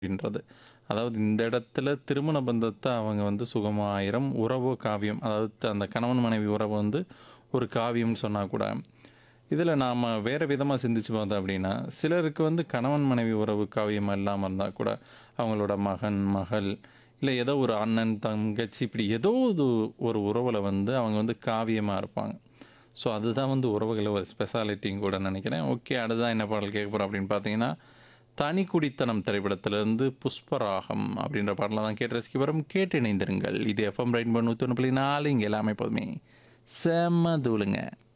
அப்படின்றது. அதாவது இந்த இடத்துல திருமண பந்தத்த அவங்க வந்து சுகமாயிரம் உறவோ காவியம். அதாவது அந்த கணவன் மனைவி உறவு வந்து ஒரு காவியம்னு சொன்னா கூட, இதில நாம வேற விதமா சிந்திச்சு பார்த்தோம் அப்படின்னா, சிலருக்கு வந்து கணவன் மனைவி உறவு காவியமா இல்லாம இருந்தா கூட, அவங்களோட மகன், மகள் இல்ல ஏதோ ஒரு அண்ணன், தங்கச்சி இப்படி ஏதோ ஒரு ஒரு உறவுல வந்து அவங்க வந்து காவியமா இருப்பாங்க. ஸோ அதுதான் வந்து உறவுகள ஒரு ஸ்பெஷாலிட்டின்னு கூட நினைக்கிறேன். ஓகே அடுத்ததா என்ன பாடல் கேட்க போறோம் அப்படின்னு பார்த்தீங்கன்னா, தனிக்குடித்தனம் திரைப்படத்திலிருந்து புஷ்பராகம் அப்படின்ற பாடல தான் கேட்டு ரசிக்க போறோம். கேட்டு இணைந்திருங்கள். இது எஃப்எம் ரெயின்போ 101.4 இங்க எல்லாமே எப்போதுமே செம்ம தூளுங்க.